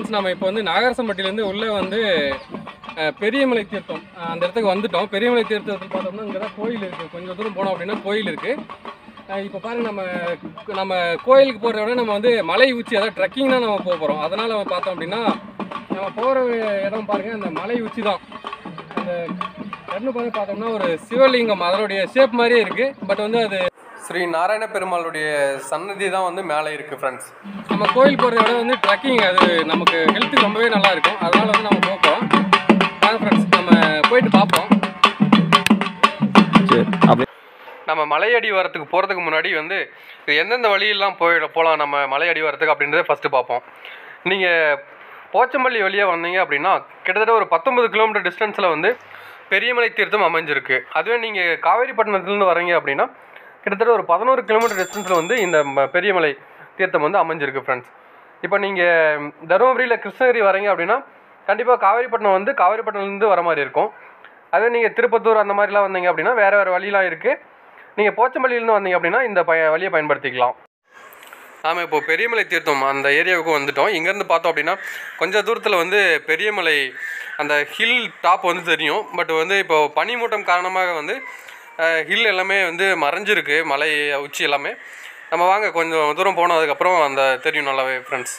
Friends நம்ம இப்போ வந்து நாகரசம்பட்டியிலேருந்து உள்ளே வந்து அஹ், பெரியமலை தீர்த்தம் அஹ், அந்த இடத்துக்கு வந்துட்டோம் பெரியமலை தீர்த்தத்தில் பார்த்தோம்னா இங்கே தான் கோயில் இருக்குது கொஞ்சம் தூரம் போனோம் அப்படின்னா கோயில் இருக்குது இப்போ பாருங்க நம்ம நம்ம கோயிலுக்கு போகிறத விட நம்ம வந்து மலை உச்சி அதாவது ட்ரெக்கிங் தான் நம்ம போக போகிறோம் அதனால் நம்ம பார்த்தோம் அப்படின்னா நம்ம போகிற இடம் பாருங்க அந்த மலை உச்சி தான் அந்த கண்ணு பார்த்து பார்த்தோம்னா ஒரு சிவலிங்கம் அதனுடைய ஷேப் மாதிரியே இருக்குது பட் வந்து அது ஸ்ரீ நாராயண பெருமாளுடைய சன்னதி தான் வந்து மேலே இருக்குது ஃப்ரெண்ட்ஸ் நம்ம கோயில் போகிறத விட வந்து ட்ரெக்கிங் அது நமக்கு ஹெல்த்துக்கு ரொம்பவே நல்லா இருக்கும் அதனால வந்து நம்ம போக போகிறோம் வாங்க ஃப்ரெண்ட்ஸ் நம்ம போயிட்டு பார்ப்போம் சரி அப்படி நம்ம மலையடி வரத்துக்கு போகிறதுக்கு முன்னாடி வந்து இது எந்தெந்த வழியெல்லாம் போயிட போகலாம் நம்ம மலையடி வரத்துக்கு அப்படின்றத ஃபஸ்ட்டு பார்ப்போம் நீங்கள் போச்சம்பள்ளி வழியாக வந்தீங்க அப்படின்னா கிட்டத்தட்ட ஒரு பத்தொன்பது கிலோமீட்டர் டிஸ்டன்ஸில் வந்து பெரியமலை தீர்த்தம் அமைஞ்சிருக்கு அதுவே நீங்கள் காவேரிப்பட்டினத்துலேருந்து வரீங்க அப்படின்னா கிட்டத்தட்ட ஒரு பதினோரு கிலோமீட்டர் டிஸ்டன்ஸில் வந்து இந்த ம- பெரியமலை தீர்த்தம் வந்து அமைஞ்சிருக்கு ஃப்ரெண்ட்ஸ் இப்போ நீங்கள் தருமபுரியில் கிருஷ்ணகிரி வரீங்க அப்படின்னா கண்டிப்பாக காவேரிப்பட்டினம் வந்து காவேரிப்பட்டினத்துலேருந்து வர மாதிரி இருக்கும் அதே நீங்கள் திருப்பத்தூர் அந்த மாதிரிலாம் வந்தீங்க அப்படின்னா வேறு வேறு வழிலாம் இருக்குது நீங்கள் போச்சம்பள்ளியிலேருந்து வந்தீங்க அப்படின்னா இந்த பய வழியை பயன்படுத்திக்கலாம் நாம் இப்போ பெரியமலை தீர்த்தம் அந்த ஏரியாவுக்கு வந்துட்டோம் இங்கேருந்து பார்த்தோம் அப்படின்னா கொஞ்சம் தூரத்தில் வந்து பெரியமலை அந்த ஹில் டாப் வந்து தெரியும் பட் வந்து இப்போ பனிமூட்டம் காரணமாக வந்து ஹில் எல்லாமே வந்து மறைஞ்சிருக்கு மலை உச்சி எல்லாமே நம்ம வாங்க கொஞ்சம் தூரம் போனதுக்கப்புறம் அந்த தெரியும் நல்லாவே ஃப்ரெண்ட்ஸ்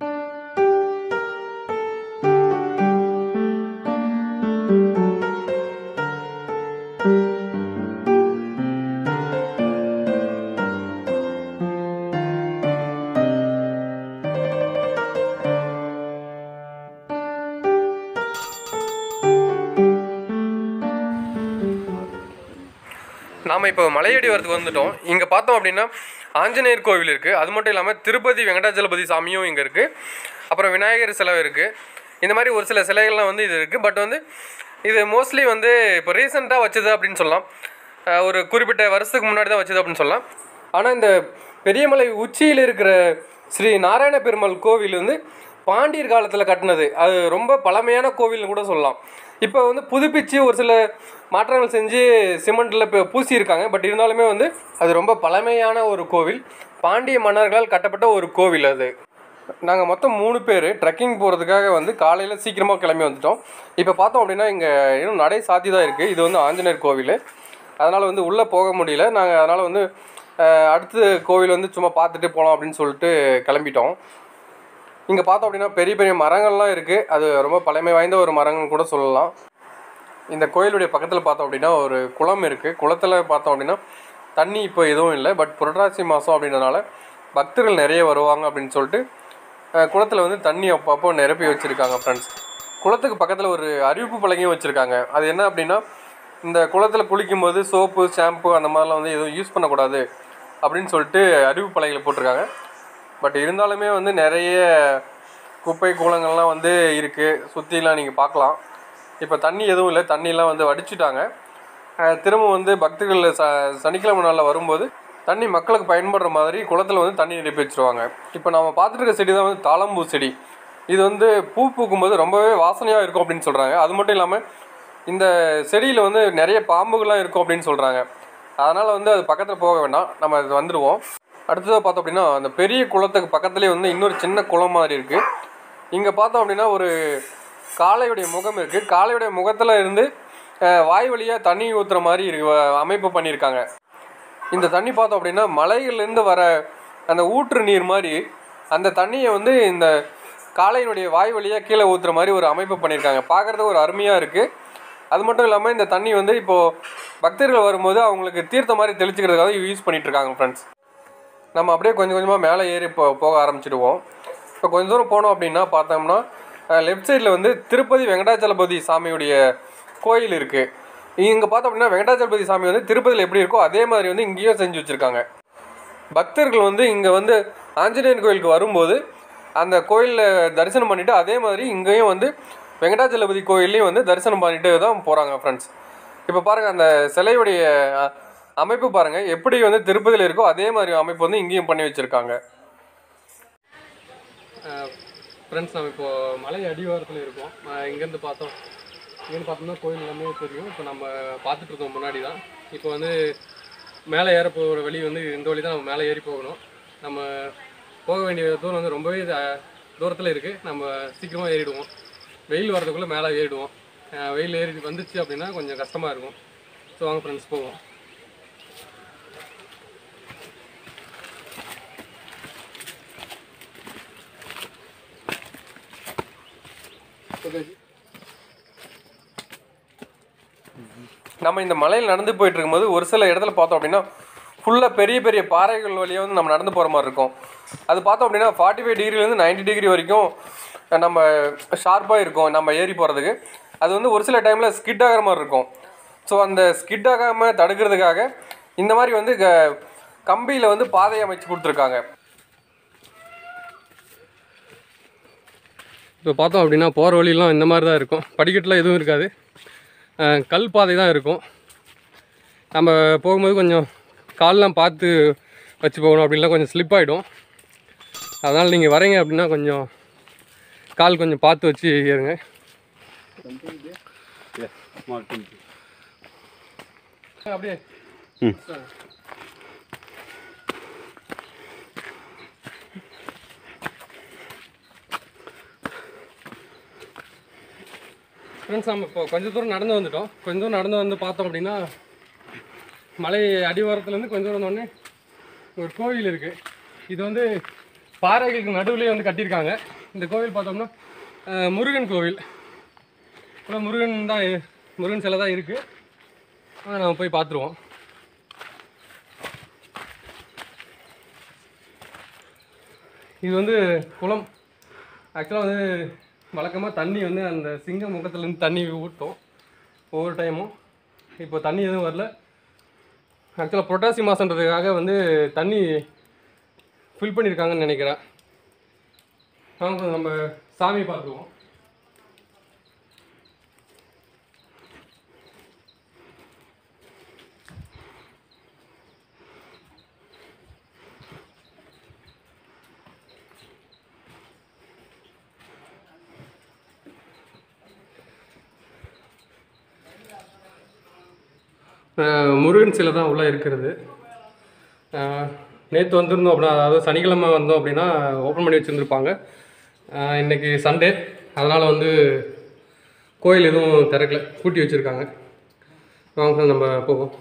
நாம் இப்போ மலையடி வரதுக்கு வந்துட்டோம் இங்கே பார்த்தோம் அப்படின்னா ஆஞ்சநேயர் கோவில் இருக்குது அது மட்டும் இல்லாமல் திருப்பதி வெங்கடாச்சலபதி சாமியும் இங்கே இருக்குது அப்புறம் விநாயகர் சிலை இருக்குது இந்த மாதிரி ஒரு சில சிலைகள்லாம் வந்து இது இருக்குது பட் வந்து இது மோஸ்ட்லி வந்து இப்போ ரீசெண்டாக வச்சது அப்படின்னு சொல்லலாம் அஹ் ஒரு குறிப்பிட்ட வருஷத்துக்கு முன்னாடி தான் வச்சது அப்படின்னு சொல்லலாம் ஆனால் இந்த பெரியமலை உச்சியில் இருக்கிற ஸ்ரீ நாராயண பெருமாள் கோவில் வந்து பாண்டியர் காலத்தில் கட்டினது அது ரொம்ப பழமையான கோவில்னு கூட சொல்லலாம் இப்போ வந்து புதுப்பிச்சு ஒரு சில மாற்றங்கள் செஞ்சு சிமெண்ட்டில் இப்போ பூசியிருக்காங்க பட் இருந்தாலுமே வந்து அது ரொம்ப பழமையான ஒரு கோவில் பாண்டிய மன்னர்களால் கட்டப்பட்ட ஒரு கோவில் அது நாங்கள் மொத்தம் மூணு பேர் ட்ரெக்கிங் போகிறதுக்காக வந்து காலையில் சீக்கிரமாக கிளம்பி வந்துட்டோம் இப்போ பார்த்தோம் அப்படின்னா இங்கே இன்னும் நடை சாத்தி தான் இருக்குது இது வந்து ஆஞ்சநேயர் கோவில் அதனால் வந்து உள்ளே போக முடியல நாங்கள் அதனால் வந்து அஹ், அடுத்த கோவில் வந்து சும்மா பார்த்துட்டு போகலாம் அப்படின்னு சொல்லிட்டு கிளம்பிட்டோம் இங்கே பார்த்தோம் அப்படின்னா பெரிய பெரிய மரங்கள்லாம் இருக்குது அது ரொம்ப பழமை வாய்ந்த ஒரு மரங்கள்னு கூட சொல்லலாம் இந்த கோயிலுடைய பக்கத்தில் பார்த்தோம் அப்படின்னா ஒரு குளம் இருக்குது குளத்தில் பார்த்தோம் அப்படின்னா தண்ணி இப்போ எதுவும் இல்லை பட் புரட்டாசி மாதம் அப்படின்றனால பக்தர்கள் நிறைய வருவாங்க அப்படின்னு சொல்லிட்டு அஹ், குளத்துல வந்து தண்ணி அப்பப்போ நிரப்பி வச்சுருக்காங்க ஃப்ரெண்ட்ஸ் குளத்துக்கு பக்கத்தில் ஒரு அறிவிப்பு பலகையும் வச்சுருக்காங்க அது என்ன அப்படின்னா இந்த குளத்தில் குளிக்கும்போது சோப்பு ஷாம்பு அந்த மாதிரிலாம் வந்து எதுவும் யூஸ் பண்ணக்கூடாது அப்படின்னு சொல்லிட்டு அறிவிப்பு பலகையில் போட்டிருக்காங்க பட் இருந்தாலுமே வந்து நிறைய குப்பை கூலங்கள்லாம் வந்து இருக்குது சுற்றிலாம் நீங்கள் பார்க்கலாம் இப்போ தண்ணி எதுவும் இல்லை தண்ணியெலாம் வந்து வடிச்சிட்டாங்க அஹ் திரும்ப வந்து பக்தர்கள் ச சனிக்கிழமை நாளில் வரும்போது தண்ணி மக்களுக்கு பயன்படுற மாதிரி குளத்தில் வந்து தண்ணி நிரப்பி வச்சுருவாங்க இப்போ நம்ம பார்த்துட்டு இருக்க செடி தான் வந்து தாளம்பூ செடி இது வந்து பூ பூக்கும்போது ரொம்பவே வாசனையாக இருக்கும் அப்படின்னு சொல்கிறாங்க அது மட்டும் இல்லாமல் இந்த செடியில் வந்து நிறைய பாம்புகள்லாம் இருக்கும் அப்படின்னு சொல்கிறாங்க அதனால் வந்து அது பக்கத்தில் போக வேண்டாம் நம்ம அது வந்துடுவோம் அடுத்ததாக பார்த்தோம் அப்படின்னா அந்த பெரிய குளத்துக்கு பக்கத்துலேயே வந்து இன்னொரு சின்ன குளம் மாதிரி இருக்குது இங்கே பார்த்தோம் அப்படின்னா ஒரு காளையுடைய முகம் இருக்குது காளையுடைய முகத்தில் இருந்து அஹ், வாய் வழியாக தண்ணி ஊற்றுற மாதிரி இருக்கு அமைப்பு பண்ணியிருக்காங்க இந்த தண்ணி பார்த்தோம் அப்படின்னா மலைகள்லேருந்து வர அந்த ஊற்று நீர் மாதிரி அந்த தண்ணியை வந்து இந்த காளையினுடைய வாய் வழியாக கீழே ஊற்றுற மாதிரி ஒரு அமைப்பு பண்ணியிருக்காங்க பார்க்குறதுக்கு ஒரு அருமையாக இருக்குது அது மட்டும் இல்லாமல் இந்த தண்ணி வந்து இப்போது பக்தர்கள் வரும்போது அவங்களுக்கு தீர்த்த மாதிரி தெளிச்சுக்கிறதுக்காக யூஸ் பண்ணிட்டு இருக்காங்க ஃப்ரெண்ட்ஸ் நம்ம அப்படியே கொஞ்சம் கொஞ்சமாக மேலே ஏறி போ போக ஆரம்பிச்சிடுவோம் இப்போ கொஞ்சம் தூரம் போனோம் அப்படின்னா பார்த்தோம்னா லெஃப்ட் சைடில் வந்து திருப்பதி வெங்கடாச்சலபதி சாமியுடைய கோயில் இருக்குது இங்கே பார்த்தோம் அப்படின்னா வெங்கடாச்சலபதி சாமி வந்து திருப்பதியில் எப்படி இருக்கோ அதே மாதிரி வந்து இங்கேயும் செஞ்சு வச்சுருக்காங்க பக்தர்கள் வந்து இங்கே வந்து ஆஞ்சநேயர் கோயிலுக்கு வரும்போது அந்த கோயிலில் தரிசனம் பண்ணிவிட்டு அதே மாதிரி இங்கேயும் வந்து வெங்கடாச்சலபதி கோயில்லையும் வந்து தரிசனம் பண்ணிட்டு தான் போகிறாங்க ஃப்ரெண்ட்ஸ் இப்போ பாருங்கள் அந்த சிலையுடைய அ, அமைப்பு பாருங்கள் எப்படி வந்து திருப்பதியில் இருக்கோ அதே மாதிரி அமைப்பு வந்து இங்கேயும் பண்ணி வச்சுருக்காங்க ஃப்ரெண்ட்ஸ் நம்ம இப்போ மலை அடிவாரத்தில் இருக்கோம் அஹ் இங்கேருந்து பார்த்தோம் இங்கேருந்து பார்த்தோம்னா கோயில் எல்லாமே தெரியும் இப்போ நம்ம பார்த்துட்டு இருக்கோம் முன்னாடி தான் இப்போ வந்து மேலே ஏற போகிற வழி வந்து இந்த வழி தான் நம்ம மேலே ஏறி போகணும் நம்ம போக வேண்டிய தூரம் வந்து ரொம்பவே தூரத்தில் இருக்குது நம்ம சீக்கிரமாக ஏறிடுவோம் வெயில் வரதுக்குள்ளே மேலே ஏறிடுவோம் அஹ் வெயில் ஏறி வந்துச்சு அப்படின்னா கொஞ்சம் கஷ்டமாக இருக்கும் ஸோ வாங்க ஃப்ரெண்ட்ஸ் போவோம் நம்ம இந்த மலையில் நடந்து போயிட்டு இருக்கும்போது ஒரு சில இடத்துல பார்த்தோம் அப்படின்னா ஃபுல்லாக பெரிய பெரிய பாறைகள் வழியாக வந்து நம்ம நடந்து போகிற மாதிரி இருக்கும் அது பார்த்தோம் அப்படின்னா ஃபார்ட்டி ஃபைவ் டிகிரிலேருந்து நைன்டி டிகிரி வரைக்கும் நம்ம ஷார்ப்பாக இருக்கும் நம்ம ஏறி போகிறதுக்கு அது வந்து ஒரு சில டைமில் ஸ்கிட் ஆகிற மாதிரி இருக்கும் ஸோ அந்த ஸ்கிட் ஆகாமல் தடுக்கிறதுக்காக இந்த மாதிரி வந்து க- கம்பியில் வந்து பாதை அமைச்சு கொடுத்துருக்காங்க இப்போ பார்த்தோம் அப்படின்னா போகிற வழியெல்லாம் இந்த மாதிரி தான் இருக்கும் படிக்கட்டுலாம் எதுவும் இருக்காது அஹ் கல் பாதை தான் இருக்கும் நம்ம போகும்போது கொஞ்சம் கால்லாம் பார்த்து வச்சு போகணும் அப்படின்லாம் கொஞ்சம் ஸ்லிப் ஆகிடும் அதனால் நீங்கள் வரீங்க அப்படின்னா கொஞ்சம் கால் கொஞ்சம் பார்த்து வச்சு ஏறுங்க Yes, small temple. அப்படியே ஃப்ரெண்ட்ஸ் நம்ம இப்போ கொஞ்சம் தூரம் நடந்து வந்துட்டோம் கொஞ்சம் தூரம் நடந்து வந்து பார்த்தோம் அப்படின்னா மலை அடிவாரத்துலேருந்து கொஞ்சம் தூரம் வந்தோடனே ஒரு கோவில் இருக்குது இது வந்து பாறைகளுக்கு நடுவுலேயே வந்து கட்டியிருக்காங்க இந்த கோவில் பார்த்தோம்னா அஹ், முருகன் கோவில் ஆனால் முருகன் தான் இ- முருகன் சிலை தான் இருக்குது ஆனால் நம்ம போய் பார்த்துருவோம் இது வந்து குளம் ஆக்சுவலாக வந்து வழக்கமாக தண்ணி வந்து அந்த சிங்க முகத்துலேருந்து தண்ணி ஊட்டும் ஒவ்வொரு டைமும் இப்போ தண்ணி எதுவும் வரல ஆக்சுவலாக புரட்டாசி மாதன்றதுக்காக வந்து தண்ணி ஃபில் பண்ணியிருக்காங்கன்னு நினைக்கிறேன் வாங்க நம்ம சாமி பார்த்துருவோம் அஹ் முருகன் சிலை தான் உள்ளே இருக்கிறது நேற்று வந்திருந்தோம் அப்படின்னா அதாவது சனிக்கிழமை வந்தோம் அப்படின்னா ஓப்பன் பண்ணி வச்சுருந்துருப்பாங்க இன்றைக்கி சண்டே அதனால் வந்து கோயில் எதுவும் திறக்கல பூட்டி வச்சுருக்காங்க வாங்க நம்ம போவோம்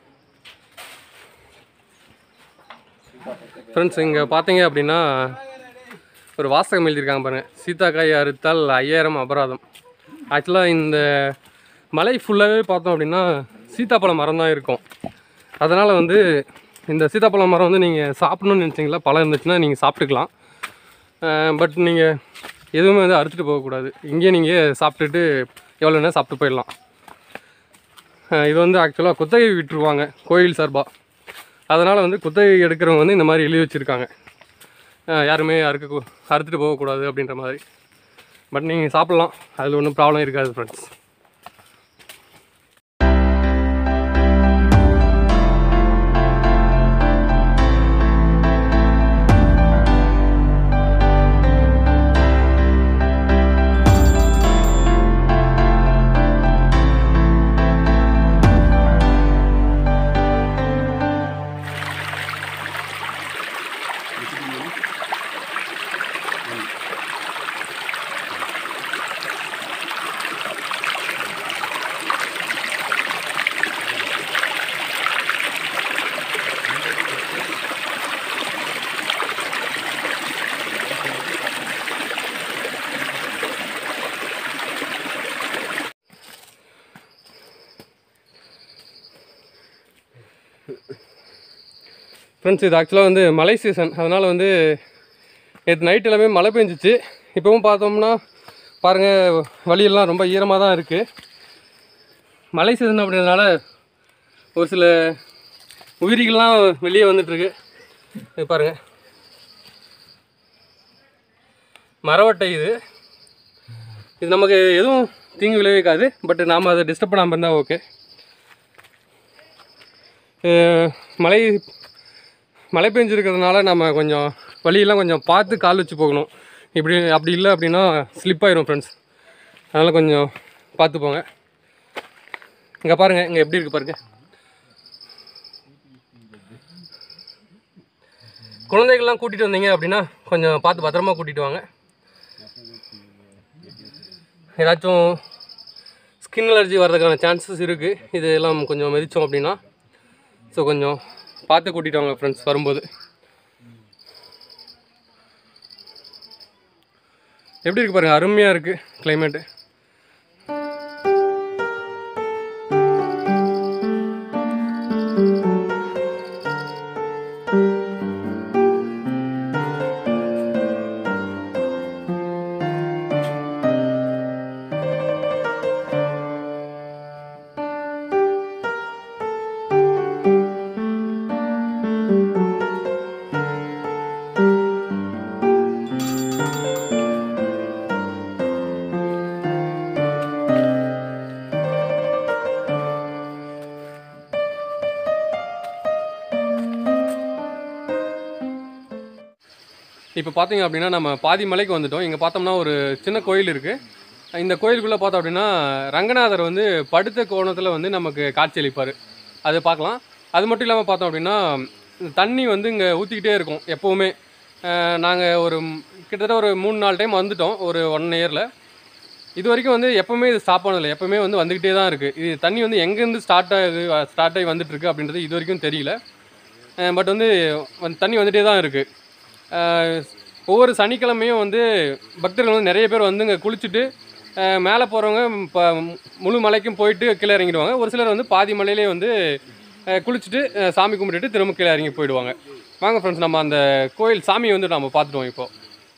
ஃப்ரெண்ட்ஸ் இங்கே பார்த்தீங்க அப்படின்னா ஒரு வாசகம் எழுதியிருக்காங்க பாருங்கள் சீதாக்காய் அறுத்தால் ஐயாயிரம் அபராதம் ஆக்சுவலாக இந்த மலை ஃபுல்லாகவே பார்த்தோம் அப்படின்னா சீத்தாப்பழம் மரம் தான் இருக்கும் அதனால் வந்து இந்த சீத்தாப்பழம் மரம் வந்து நீங்கள் சாப்பிடணும்னு நினச்சிங்களா பழம் இருந்துச்சுன்னா நீங்கள் சாப்பிட்டுக்கலாம் பட் நீங்கள் எதுவுமே வந்து அறுத்துட்டு போகக்கூடாது இங்கேயே நீங்கள் சாப்பிட்டுட்டு எவ்வளோ நேரம் சாப்பிட்டு போயிடலாம் அஹ் இது வந்து ஆக்சுவலாக குத்தகை விட்டுருவாங்க கோயில் சார்பாக அதனால் வந்து குத்தகை எடுக்கிறவங்க வந்து இந்த மாதிரி எழுதி வச்சுருக்காங்க யாருமே அறுக்க கூ- அறுத்துட்டு போகக்கூடாது அப்படின்ற மாதிரி பட் நீங்கள் சாப்பிட்லாம் அதில் ஒன்றும் ப்ராப்ளம் இருக்காது ஃப்ரெண்ட்ஸ் ஃப்ரெண்ட்ஸ் இது ஆக்சுவலாக வந்து மழை சீசன் அதனால் வந்து நேற்று நைட் எல்லாமே மழை பெஞ்சிச்சு இப்போவும் பார்த்தோம்னா பாருங்கள் வழியெல்லாம் ரொம்ப ஈரமாக தான் இருக்குது மழை சீசன் அப்படின்றதுனால ஒரு சில உயிரிகள்லாம் வெளியே வந்துட்டுருக்கு இது பாருங்கள் மரவட்டை இது இது நமக்கு எதுவும் தீங்கு விளைவிக்காது பட் நாம் அதை டிஸ்டர்ப் பண்ணாமல் இருந்தால் ஓகே மழை மழை பெஞ்சிருக்கிறதுனால நம்ம கொஞ்சம் வழியெல்லாம் கொஞ்சம் பார்த்து கால் வச்சு போகணும் இப்படி அப்படி இல்லை அப்படின்னா ஸ்லிப் ஆயிரும் ஃப்ரெண்ட்ஸ் அதனால் கொஞ்சம் பார்த்து போங்க இங்கே பாருங்கள் இங்கே எப்படி இருக்குது பாருங்கள் குழந்தைகள்லாம் கூட்டிகிட்டு வந்தீங்க அப்படின்னா கொஞ்சம் பார்த்து பத்திரமா கூட்டிகிட்டு வாங்க ஏதாச்சும் ஸ்கின் அலர்ஜி வர்றதுக்கான சான்சஸ் இருக்குது இது எல்லாம் கொஞ்சம் மிதித்தோம் அப்படின்னா ஸோ கொஞ்சம் பார்த்து கூட்டிட்டு வாங்க ஃப்ரெண்ட்ஸ் வரும்போது எப்படி இருக்கு பாருங்க அருமையாக இருக்குது கிளைமேட்டு இப்போ பார்த்தீங்க அப்படின்னா நம்ம பாதி மலைக்கு வந்துட்டோம் இங்கே பார்த்தோம்னா ஒரு சின்ன கோயில் இருக்குது இந்த கோயிலுக்குள்ளே பார்த்தோம் அப்படின்னா ரங்கநாதர் வந்து படுத்த கோணத்தில் வந்து நமக்கு காட்சியளிப்பார் அது பார்க்கலாம் அது மட்டும் இல்லாமல் பார்த்தோம் அப்படின்னா தண்ணி வந்து இங்கே ஊற்றிக்கிட்டே இருக்கும் எப்போவுமே நாங்கள் ஒரு ம்- கிட்டத்தட்ட ஒரு மூணு நாலு டைம் வந்துட்டோம் ஒரு ஒன் இயரில் இது வரைக்கும் வந்து எப்பவுமே இது ஸ்டாப் ஆனதில்லை எப்பவுமே வந்து வந்துக்கிட்டே தான் இருக்குது இது தண்ணி வந்து எங்கேருந்து ஸ்டார்ட் ஆகுது ஸ்டார்ட் ஆகி வந்துட்டு இருக்கு அப்படின்றது இது வரைக்கும் தெரியல பட் வந்து வந்து தண்ணி வந்துட்டே தான் இருக்குது ஒவ்வொரு சனிக்கிழமையும் வந்து பக்தர்கள் வந்து நிறைய பேர் வந்து இங்கே குளிச்சுட்டு அஹ், மேலே போகிறவங்க இப்போ முழு மலைக்கும் போயிட்டு கீழே இறங்கிடுவாங்க ஒரு சிலர் வந்து பாதி மலையிலே வந்து அஹ், குளிச்சுட்டு அஹ், சாமி கும்பிட்டுட்டு திரும்ப கீழே இறங்கி போயிடுவாங்க வாங்க ஃப்ரெண்ட்ஸ் நம்ம அந்த கோயில் சாமியை வந்து நம்ம பார்த்துட்டோம் இப்போ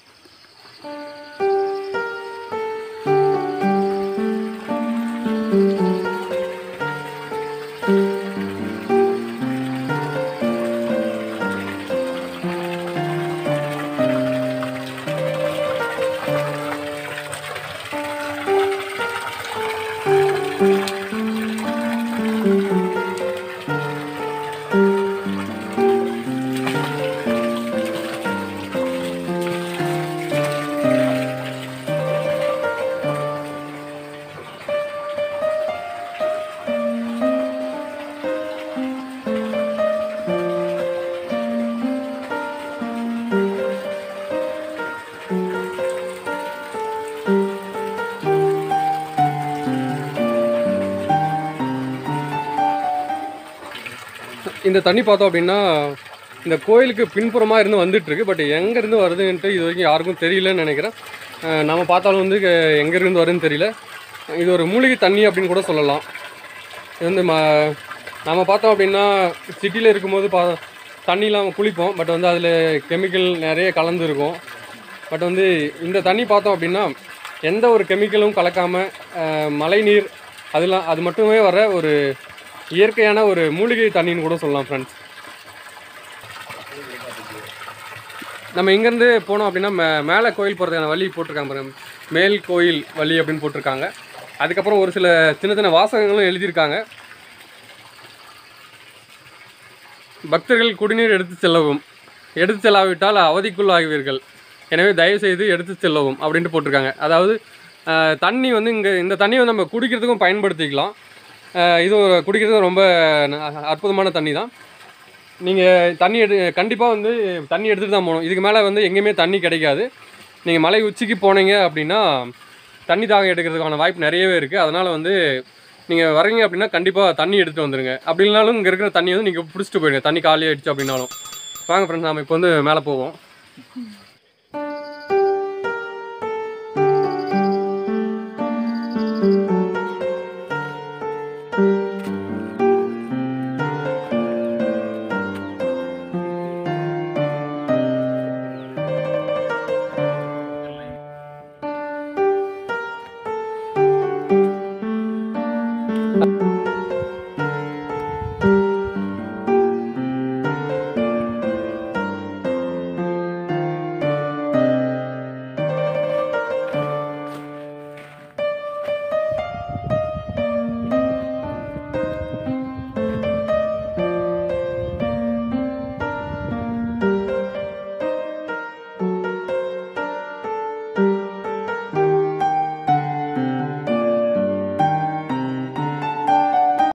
இந்த தண்ணி பார்த்தோம் அப்படின்னா இந்த கோயிலுக்கு பின்புறமாக இருந்து வந்துட்டு இருக்கு பட் எங்கேருந்து வருதுன்ட்டு இது வரைக்கும் யாருக்கும் தெரியலன்னு நினைக்கிறேன் அஹ் நம்ம பார்த்தாலும் வந்து க- எங்கேருந்து வருதுன்னு தெரியல இது ஒரு மூலிகை தண்ணி அப்படின்னு கூட சொல்லலாம் இது வந்து ம நம்ம பார்த்தோம் அப்படின்னா சிட்டியில் இருக்கும்போது பா தண்ணிலாம் குளிப்போம் பட் வந்து அதில் கெமிக்கல் நிறைய கலந்து இருக்கும் பட் வந்து இந்த தண்ணி பார்த்தோம் அப்படின்னா எந்த ஒரு கெமிக்கலும் கலக்காமல் மழைநீர் அதெல்லாம் அது மட்டுமே வர ஒரு இயற்கையான ஒரு மூலிகை தண்ணின்னு கூட சொல்லலாம் ஃப்ரெண்ட்ஸ் நம்ம இங்கேருந்து போனோம் அப்படின்னா மே மேலே கோயில் போகிறதுக்கான வழி போட்டிருக்காங்க பாருங்க மேல் கோயில் வழி அப்படின்னு போட்டிருக்காங்க அதுக்கப்புறம் ஒரு சில சின்ன சின்ன வாசகங்களும் எழுதியிருக்காங்க பக்தர்கள் குடிநீர் எடுத்து செல்லவும் எடுத்து செல்லாவிட்டால் அவதிக்குள்ளாகுவீர்கள் எனவே தயவு செய்து எடுத்து செல்லவும் அப்படின்ட்டு போட்டிருக்காங்க அதாவது அஹ், தண்ணி வந்து இங்கே இந்த தண்ணியை வந்து நம்ம குடிக்கிறதுக்கும் பயன்படுத்திக்கலாம் அஹ், இது ஒரு குடிக்கிறது ரொம்ப ந- அற்புதமான தண்ணி தான் நீங்கள் தண்ணி எடு கண்டிப்பாக வந்து தண்ணி எடுத்துகிட்டு தான் போகணும் இதுக்கு மேலே வந்து எங்கேயுமே தண்ணி கிடைக்காது நீங்கள் மலை உச்சிக்கு போனீங்க அப்படின்னா தண்ணி தாகம் எடுக்கிறதுக்கான வாய்ப்பு நிறையவே இருக்குது அதனால் வந்து நீங்கள் வரீங்க அப்படின்னா கண்டிப்பாக தண்ணி எடுத்துகிட்டு வந்துடுங்க அப்படி இல்லைனாலும் இங்கே இருக்கிற தண்ணி வந்து நீங்கள் பிடிச்சிட்டு போயிடுங்க தண்ணி காலி ஆயிடுச்சு அப்படின்னாலும் வாங்க ஃப்ரெண்ட்ஸ் நாம இப்போ வந்து மேலே போவோம்